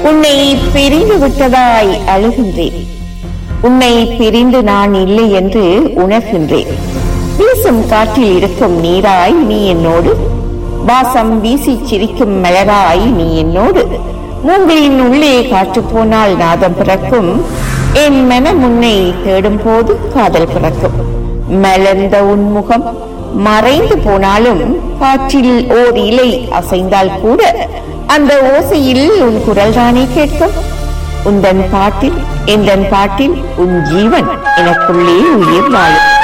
உன்னை பிரிந்து விட்டதாய் அழுகின்றேன் உன்னை பிரிந்து நான் இல்லை என்று உணர்கின்றேன் வீசும் காற்றில் இருக்கும் நீராய் நீ என்னோடு வாசம் வீசி சிரிக்கும் மலராய் நீ என்னோடு மூங்கிலின் உள்ளே காற்று போனால் நாதம் பிறக்கும் என் மனம் உன்னை தேடும் போது காதல் பிறக்கும் மலர்ந்த உன்முகம் மறைந்து போனாலும் காற்றில் ஓர் இலை அசைந்தால் கூட அந்த ஓசையில் உன் குரல் தானே கேட்கும் உந்தன் பாட்டில் எந்தன் பாட்டில் உன் ஜீவன் எனக்குள்ளே உயிர் வாழும்